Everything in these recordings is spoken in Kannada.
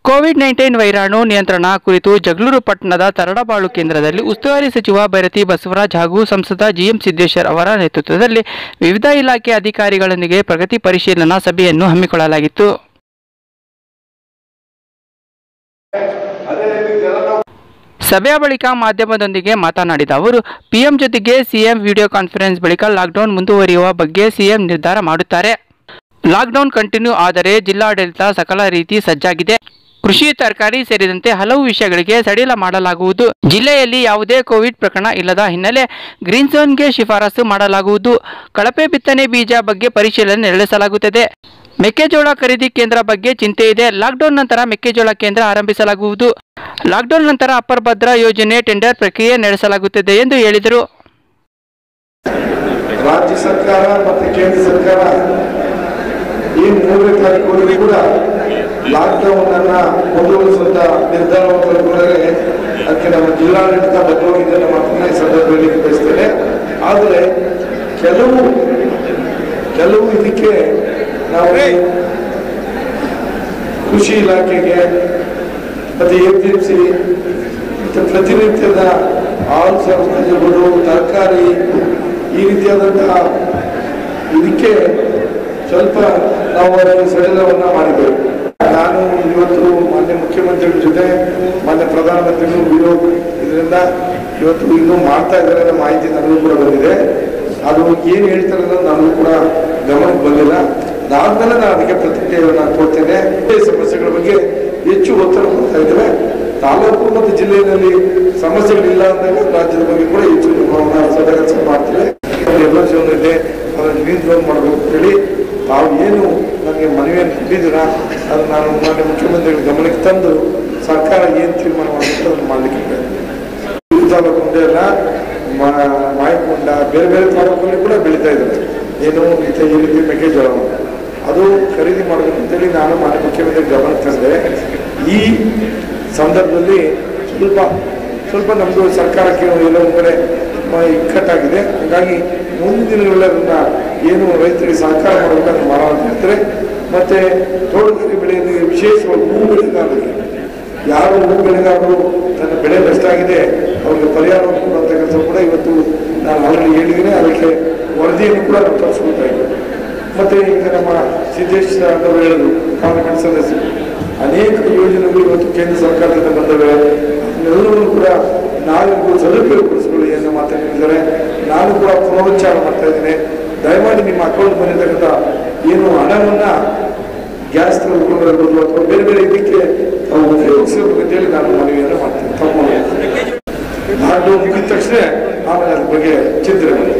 ಕೋವಿಡ್ ನೈನ್ಟೀನ್ ವೈರಾಣು ನಿಯಂತ್ರಣ ಕುರಿತು ಜಗಳೂರು ಪಟ್ಟಣದ ತರಡಬಾಳು ಕೇಂದ್ರದಲ್ಲಿ ಉಸ್ತುವಾರಿ ಸಚಿವ ಭೈರತಿ ಬಸವರಾಜ್ ಹಾಗೂ ಸಂಸದ ಜಿಎಂ ಸಿದ್ದೇಶ್ವರ್ ಅವರ ನೇತೃತ್ವದಲ್ಲಿ ವಿವಿಧ ಇಲಾಖೆ ಅಧಿಕಾರಿಗಳೊಂದಿಗೆ ಪ್ರಗತಿ ಪರಿಶೀಲನಾ ಸಭೆಯನ್ನು ಹಮ್ಮಿಕೊಳ್ಳಲಾಗಿತ್ತು ಸಭೆಯ ಬಳಿಕ ಮಾಧ್ಯಮದೊಂದಿಗೆ ಮಾತನಾಡಿದ ಅವರು ಪಿಎಂ ಜೊತೆಗೆ ಸಿಎಂ ವಿಡಿಯೋ ಕಾನ್ಫರೆನ್ಸ್ ಬಳಿಕ ಲಾಕ್ಡೌನ್ ಮುಂದುವರಿಯುವ ಬಗ್ಗೆ ಸಿಎಂ ನಿರ್ಧಾರ ಮಾಡುತ್ತಾರೆ ಲಾಕ್ಡೌನ್ ಕಂಟಿನ್ಯೂ ಆದರೆ ಜಿಲ್ಲಾಡಳಿತ ಸಕಲ ರೀತಿ ಸಜ್ಜಾಗಿದೆ ಕೃಷಿ ತರಕಾರಿ ಸೇರಿದಂತೆ ಹಲವು ವಿಷಯಗಳಿಗೆ ಸಡಿಲ ಮಾಡಲಾಗುವುದು ಜಿಲ್ಲೆಯಲ್ಲಿ ಯಾವುದೇ ಕೋವಿಡ್ ಪ್ರಕರಣ ಇಲ್ಲದ ಹಿನ್ನೆಲೆ ಗ್ರೀನ್ ಝೋನ್ಗೆ ಶಿಫಾರಸು ಮಾಡಲಾಗುವುದು ಕಳಪೆ ಬಿತ್ತನೆ ಬೀಜ ಬಗ್ಗೆ ಪರಿಶೀಲನೆ ನಡೆಸಲಾಗುತ್ತದೆ ಮೆಕ್ಕೆಜೋಳ ಖರೀದಿ ಕೇಂದ್ರ ಬಗ್ಗೆ ಚಿಂತೆ ಇದೆ ಲಾಕ್ಡೌನ್ ನಂತರ ಮೆಕ್ಕೆಜೋಳ ಕೇಂದ್ರ ಆರಂಭಿಸಲಾಗುವುದು ಲಾಕ್ಡೌನ್ ನಂತರ ಅಪ್ಪರ್ ಭದ್ರಾ ಯೋಜನೆ ಟೆಂಡರ್ ಪ್ರಕ್ರಿಯೆ ನಡೆಸಲಾಗುತ್ತದೆ ಎಂದು ಹೇಳಿದರು ರಾಜ್ಯ ಸರ್ಕಾರ ಮತ್ತು ಕೇಂದ್ರ ಸರ್ಕಾರ ಈ ಮೂರನೇ ತಾರೀಕು ಕೂಡ ಲಾಕ್ಡೌನ್ ಅನ್ನ ಮುಂದುವರಿಸುವಂತ ನಿರ್ಧಾರವನ್ನು ತೆಗೆದುಕೊಂಡರೆ ಅದಕ್ಕೆ ನಮ್ಮ ಜಿಲ್ಲಾಡಳಿತ ಬದ್ಧವಾಗಿದೆ ನಮ್ಮ ಮಾತನ್ನ ಈ ಸಂದರ್ಭದಲ್ಲಿ ಬಯಸ್ತೇನೆ ಆದರೆ ಕೆಲವು ಕೆಲವು ಇದಕ್ಕೆ ನಾವು ಕೃಷಿ ಇಲಾಖೆಗೆ ಮತ್ತೆ ಎ ಪಿ ಎಂ ಸಿ ಮತ್ತೆ ಪ್ರತಿನಿತ್ಯದ ಹಾಲು ಸರಬರಾಜುಗಳು ತರಕಾರಿ ಈ ರೀತಿಯಾದಂತಹ ಇದಕ್ಕೆ ಸ್ವಲ್ಪ ನಾವು ಅದಕ್ಕೆ ಸಡಿಲವನ್ನ ಮಾಡಿದ್ದೇವೆ ನಾನು ಇವತ್ತು ಮಾನ್ಯ ಮುಖ್ಯಮಂತ್ರಿಗಳ ಜೊತೆ ಮಾನ್ಯ ಪ್ರಧಾನಮಂತ್ರಿಗಳು ವಿಡಿಯೋ ಇದರಿಂದ ಇವತ್ತು ಇನ್ನೂ ಮಾಡ್ತಾ ಇದ್ದಾರೆ ಅನ್ನೋ ಮಾಹಿತಿ ನನಗೂ ಕೂಡ ಬಂದಿದೆ ಅದು ಏನು ಹೇಳ್ತಾರೆ ಅನ್ನೋದು ನನಗೂ ಕೂಡ ಗಮನಕ್ಕೆ ಬಂದಿಲ್ಲ ಅದಾದ್ಮೇಲೆ ನಾನು ಅದಕ್ಕೆ ಪ್ರತಿಕ್ರಿಯೆಯನ್ನು ಕೊಡ್ತೇನೆ ಈ ಸಮಸ್ಯೆಗಳ ಬಗ್ಗೆ ಹೆಚ್ಚು ಒತ್ತಡ ಕೊಡ್ತಾ ಇದ್ದೇವೆ ತಾಲೂಕು ಮತ್ತು ಜಿಲ್ಲೆಯಲ್ಲಿ ಸಮಸ್ಯೆಗಳಿಲ್ಲ ಅಂದಾಗ ರಾಜ್ಯದ ಬಗ್ಗೆ ಕೂಡ ಹೆಚ್ಚು ನಾವು ಸದಗಸ ಮಾಡ್ತೇವೆ ಎಮರ್ಜೆನ್ಸಿ ಒಂದು ಇದೆ ಅದನ್ನು ಗ್ರೀನ್ ಝೋನ್ ಮಾಡಬೇಕು ಅಂತೇಳಿ ತಾವು ಏನು ನನಗೆ ಮನವಿಯನ್ನು ಕೊಟ್ಟಿದ್ದೀರಾ ಅದು ನಾನು ಮಾನ್ಯ ಮುಖ್ಯಮಂತ್ರಿಗಳ ಗಮನಕ್ಕೆ ತಂದು ಸರ್ಕಾರ ಏನು ತೀರ್ಮಾನ ಮಾಡಬೇಕು ಅದನ್ನು ಮಾಡಲಿಕ್ಕೆ ಪ್ರಯತ್ನ ತಾಲೂಕು ಒಂದೇ ಅಲ್ಲ ಮ- ಮಾಯಕೊಂಡ ಬೇರೆ ಬೇರೆ ತಾಲೂಕಲ್ಲಿ ಕೂಡ ಬೆಳೀತಾ ಇದ್ದಾರೆ ಏನು ಈ ಈ ರೀತಿ ಮೆಕ್ಕೆಜೋಳವನ್ನು ಅದು ಖರೀದಿ ಮಾಡಬೇಕು ಅಂತೇಳಿ ನಾನು ಮಾನ್ಯ ಮುಖ್ಯಮಂತ್ರಿ ಗಮನಕ್ಕೆ ತಂದೆ ಈ ಸಂದರ್ಭದಲ್ಲಿ ಸ್ವಲ್ಪ ಸ್ವಲ್ಪ ನಮ್ಮದು ಸರ್ಕಾರಕ್ಕೆ ಎಲ್ಲೋ ಒಂದು ಕಡೆ ತುಂಬ ಇಕ್ಕಟ್ಟಾಗಿದೆ ಹಾಗಾಗಿ ಮುಂದಿನ ದಿನಗಳಲ್ಲಿ ಅದನ್ನ ಏನು ರೈತರಿಗೆ ಸಹಕಾರ ಮಾಡಬೇಕಂತ ಮಾಡೋಣ ಅಂತ ಹೇಳ್ತಾರೆ ಮತ್ತೆ ತೋಟಗಾರಿಕೆ ಬೆಳೆಯಲ್ಲಿ ವಿಶೇಷವಾಗಿ ಹೂ ಬೆಳೆಗಾರರಿಗೆ ಯಾರು ಹೂ ಬೆಳೆಗಾರರು ತನ್ನ ಬೆಳೆ ನಷ್ಟ ಆಗಿದೆ ಅವರಿಗೆ ಪರಿಹಾರವನ್ನು ಕೊಡುವಂಥ ಕೆಲಸ ಕೂಡ ಇವತ್ತು ನಾನು ಆಲ್ರೆಡಿ ಹೇಳಿದ್ದೀನಿ ಅದಕ್ಕೆ ವರದಿಯನ್ನು ಕೂಡ ನಾವು ತರಿಸ್ಕೊಳ್ತಾ ಇದ್ದೇವೆ ಮತ್ತೆ ಈಗ ನಮ್ಮ ಸಿದ್ದೇಶ್ ಅವರು ಹೇಳಿದ್ರು ಪಾರ್ಲಿಮೆಂಟ್ ಸದಸ್ಯರು ಅನೇಕ ಯೋಜನೆಗಳು ಇವತ್ತು ಕೇಂದ್ರ ಸರ್ಕಾರದಿಂದ ಬಂದವೆ ಅದನ್ನೆಲ್ಲವೂ ಕೂಡ ನಾವಿಗೂ ಸದುಪಯೋಗಪಡಿಸಿಕೊಳ್ಳಿ ಅನ್ನೋ ಮಾತನ್ನು ಹೇಳಿದ್ದಾರೆ ನಾನು ಕೂಡ ಪುನರುಚ್ಚಾರ ಮಾಡ್ತಾ ಇದ್ದೀನಿ ದಯಮಾಡಿ ನಿಮ್ಮ ಅಕೌಂಟ್ ಬಂದಿರತಕ್ಕಂಥ ಏನು ಹಣವನ್ನ ಗ್ಯಾಸ್ ತೆಗೆದುಕೊಂಡಿರ್ಬೋದು ಅಥವಾ ಬೇರೆ ಬೇರೆ ಇದಕ್ಕೆ ತಾವು ಉಪಯೋಗಿಸಬೇಕು ಅಂತೇಳಿ ನಾನು ಮನವಿಯನ್ನು ಮಾಡ್ತೀನಿ ತಮ್ಮ ನಾಡು ಮುಗಿದ ತಕ್ಷಣ ಆಮೇಲೆ ಅದ್ರ ಬಗ್ಗೆ ಚಿಂತನೆ ಮಾಡಿ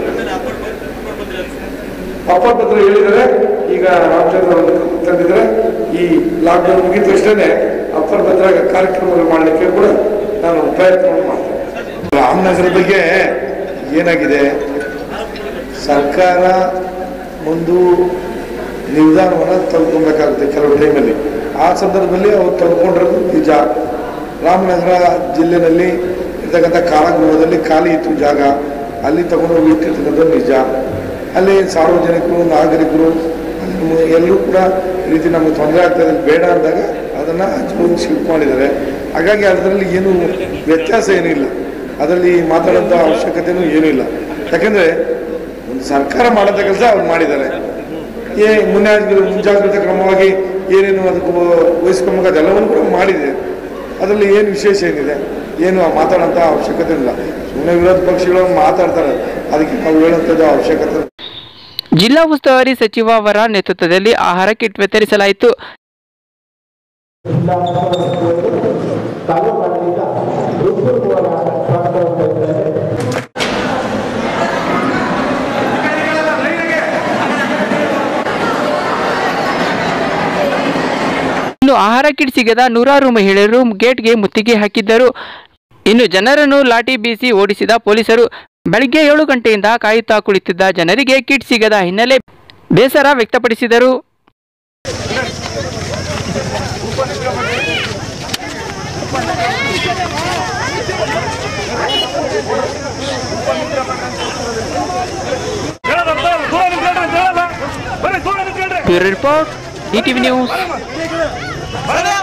ಅಪ್ಪರ್ ಪತ್ರ ಹೇಳಿದರೆ ಈಗ ರಾಮಚಂದ್ರ ಅವರು ತಂದಿದ್ರೆ ಈ ಲಾಕ್ಡೌನ್ ಮುಗಿದ ತಕ್ಷಣ ಅಪ್ಪರ್ ಭದ್ರ ಕಾರ್ಯಕ್ರಮಗಳು ಮಾಡಲಿಕ್ಕೆ ಕೂಡ ನಾನು ಪ್ರಯತ್ನವನ್ನು ಮಾಡ್ತೇನೆ ರಾಮನಗರ ಬಗ್ಗೆ ಏನಾಗಿದೆ ಸರ್ಕಾರ ಒಂದು ನಿರ್ಧಾರವನ್ನು ತೆಗೆದುಕೊಬೇಕಾಗುತ್ತೆ ಕೆಲವು ಟೈಮಲ್ಲಿ ಆ ಸಂದರ್ಭದಲ್ಲಿ ಅವ್ರು ತೆಗೆದುಕೊಂಡಿರೋದು ನಿಜ ರಾಮನಗರ ಜಿಲ್ಲೆನಲ್ಲಿ ಇರ್ತಕ್ಕಂಥ ಕಾರಾಗೃಹದಲ್ಲಿ ಖಾಲಿ ಇತ್ತು ಜಾಗ ಅಲ್ಲಿ ತಗೊಂಡೋಗಿ ಇಟ್ಟಿರ್ತಕ್ಕಂಥದ್ದು ನಿಜ ಅಲ್ಲಿ ಸಾರ್ವಜನಿಕರು ನಾಗರಿಕರು ಅಲ್ಲಿ ಎಲ್ಲರೂ ಕೂಡ ಈ ರೀತಿ ನಮಗೆ ತೊಂದರೆ ಆಗ್ತಾ ಇದೆ ಬೇಡ ಅಂದಾಗ ಅದನ್ನು ಹಂಚ್ಕೊಂಡು ಶಿಫ್ಟ್ ಮಾಡಿದ್ದಾರೆ ಹಾಗಾಗಿ ಅದರಲ್ಲಿ ಏನು ವ್ಯತ್ಯಾಸ ಏನೂ ಇಲ್ಲ ಅದರಲ್ಲಿ ಮಾತಾಡೋಂಥ ಅವಶ್ಯಕತೆಯೂ ಏನೂ ಇಲ್ಲ ಯಾಕಂದರೆ ಒಂದು ಸರ್ಕಾರ ಮಾಡೋಂಥ ಕೆಲಸ ಅವ್ರು ಮಾಡಿದ್ದಾರೆ ಏ ಮುನ್ನೆ ಮುಂಜಾಗ್ರತಾ ಕ್ರಮವಾಗಿ ಏನೇನು ಅದಕ್ಕೆ ವಹಿಸ್ಕೊಬೇಕು ಅದೆಲ್ಲವನ್ನು ಕೂಡ ಮಾಡಿದೆ ಅದರಲ್ಲಿ ಏನು ವಿಶೇಷ ಏನಿದೆ ಏನು ಮಾತಾಡೋಂಥ ಅವಶ್ಯಕತೆ ಇಲ್ಲ ಸುಮ್ಮನೆ ವಿರೋಧ ಪಕ್ಷಗಳು ಮಾತಾಡ್ತಾರೆ ಅದಕ್ಕೆ ನಾವು ಹೇಳೋಂಥದ್ದು ಅವಶ್ಯಕತೆ ಜಿಲ್ಲಾ ಉಸ್ತುವಾರಿ ಸಚಿವ ಅವರ ನೇತೃತ್ವದಲ್ಲಿ ಆಹಾರ ಕಿಟ್ ವಿತರಿಸಲಾಯಿತು ಜಿಲ್ಲಾ ಉಸ್ತುವಾರಿ ತಾಲೂಕಾಡಳಿತ ಹೃತ್ಪೂರ್ವಕ ಸ್ವಾಗತವನ್ನು ಬಯಸಿದ್ದಾರೆ ಇನ್ನು ಆಹಾರ ಕಿಟ್ ಸಿಗದ ನೂರಾರು ಮಹಿಳೆಯರು ಗೇಟ್ಗೆ ಮುತ್ತಿಗೆ ಹಾಕಿದ್ದರು ಇನ್ನು ಜನರನ್ನು ಲಾಠಿ ಬೀಸಿ ಓಡಿಸಿದ ಪೊಲೀಸರು ಬೆಳಗ್ಗೆ ಏಳು ಗಂಟೆಯಿಂದ ಕಾಯುತ್ತಾ ಕುಳಿತಿದ್ದ ಜನರಿಗೆ ಕಿಟ್ ಸಿಗದ ಹಿನ್ನೆಲೆ ಬೇಸರ ವ್ಯಕ್ತಪಡಿಸಿದರು ಬ್ಯೂರೋ ರಿಪೋರ್ಟ್ ಡಿಟಿವಿ ನ್ಯೂಸ್ ಬರಲೇ